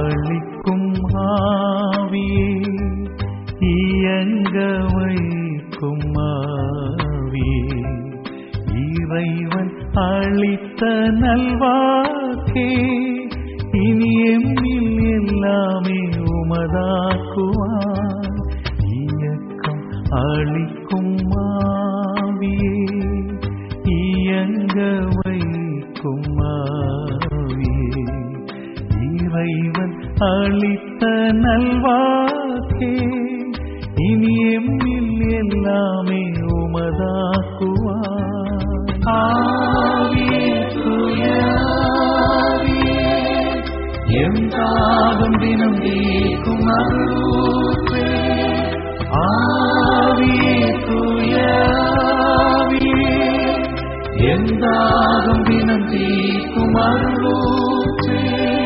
அளிக்கும் ஆவியே இயங்க வைக்கும் ஆவியே இறைவன் அளித்த நல்வாக்கே இனி எம்மில் எல்லாமே உமதாக்குவான் இயக்கம் அளிக்கும் ஆவியே இயங்க வைக்கும் ஆவியே இறைவன் அளித்த நல்வாக்கே இனி எம்மில் எல்லாமே உமதாக்குவான் ஆவியே தூய ஆவியே, எம் தாகம் தினம் தீர்க்கும் அருளூற்றே. ஆவியே தூய ஆவியே, எம் தாகம் தினம் தீர்க்கும் அருளூற்றே.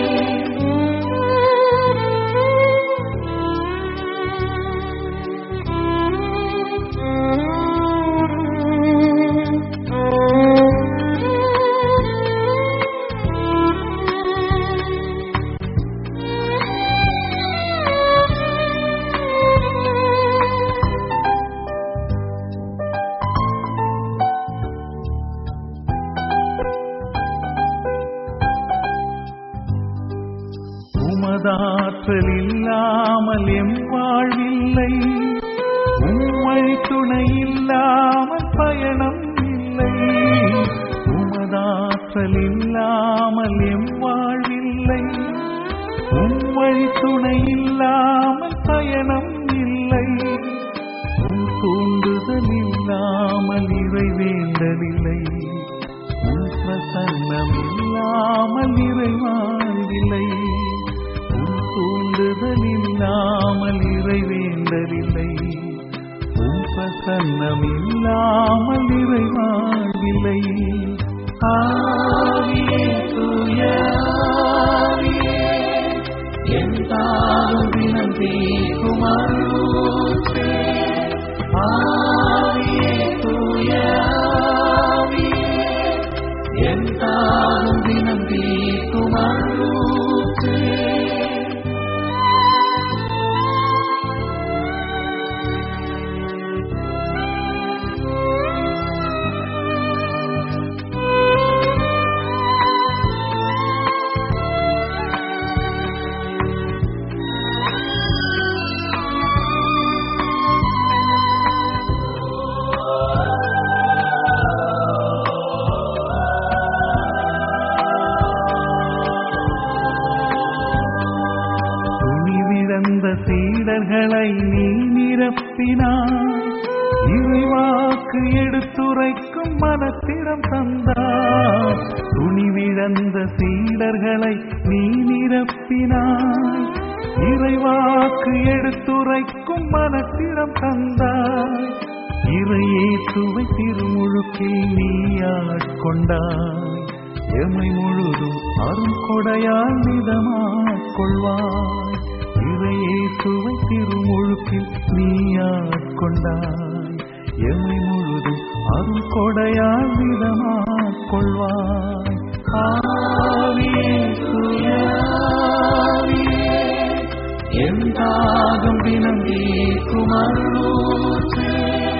உமதாற்றல் இல்லாமல் எம் வாழ்வில்லை உம்மை துணை இல்லாமல் பயணம் இல்லை உமதாற்றல் இல்லாமல் எம் வாழ்வில்லை உம்மை துணை இல்லாமல் பயணம் இல்லை உன் தூண்டுதல் இல்லாமல் இறை வேண்டவில்லை உன் பிரசன்னம் இல்லாமல் இறை வாழ்வில்லை உன் தூண்டுதல் இல்லாமல் இறை வேண்டவில்லை உன் பிரசன்னம் இல்லாமல் இறை வாழ்வில்லை ஆவியே தூய ஆவியே, என் தாகம் தினம் தீர்க்கும் அருளூற்றே. ஆவியே தூய ஆவியே, என் தாகம் தினம் தீர்க்கும் அருளூற்றே. துணிவிழந்த சீடர்களை நீ நிரப்பினாய் இறைவாக்கு எடுத்துரைக்கும் மனத்திடம் தந்தாய் துணிவிழந்த சீடர்களை நீ நிரப்பினாய் இறைவாக்கு எடுத்துரைக்கும் மனத்திடம் தந்தாய் இறையேசுவை திருமுழுக்கில் நீ ஆட்கொண்டாய் எமை முழுதும் அருங்கொடையால் மிதமாக் கொள்வாய் இறையேசுவை திருமுழுக்கில் நீ ஆட்கொண்டாய் எமை முழுதும் அருங்கொடையால் மிதமாக் கொள்வாய் ஆவியே தூய ஆவியே, என் தாகம் தினம் தீர்க்கும் அருளூற்றே.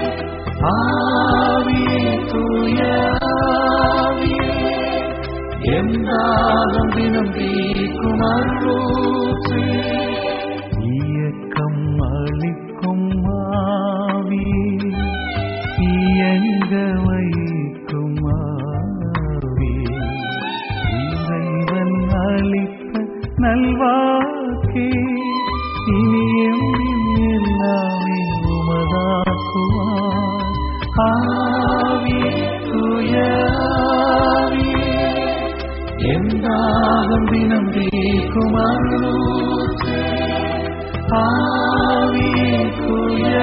ஆவியே தூய ஆவியே, என் தாகம் தினம் தீர்க்கும் அருளூற்றே. இயக்கம் அளிக்கும் ஆவியே, இயங்க வைக்கும் ஆவியே, இறைவன் அளித்த நல்வாக்கே இனி எம்மில் எல்லாமே உமதாக்குவார் ஆவியே தூய ஆவியே, என் தாகம் தினம் தீர்க்கும் அருளூற்றே. ஆவியே தூய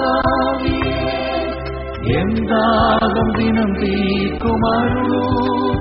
ஆவியே, என் தாகம் தினம் தீர்க்கும் அருளூற்றே.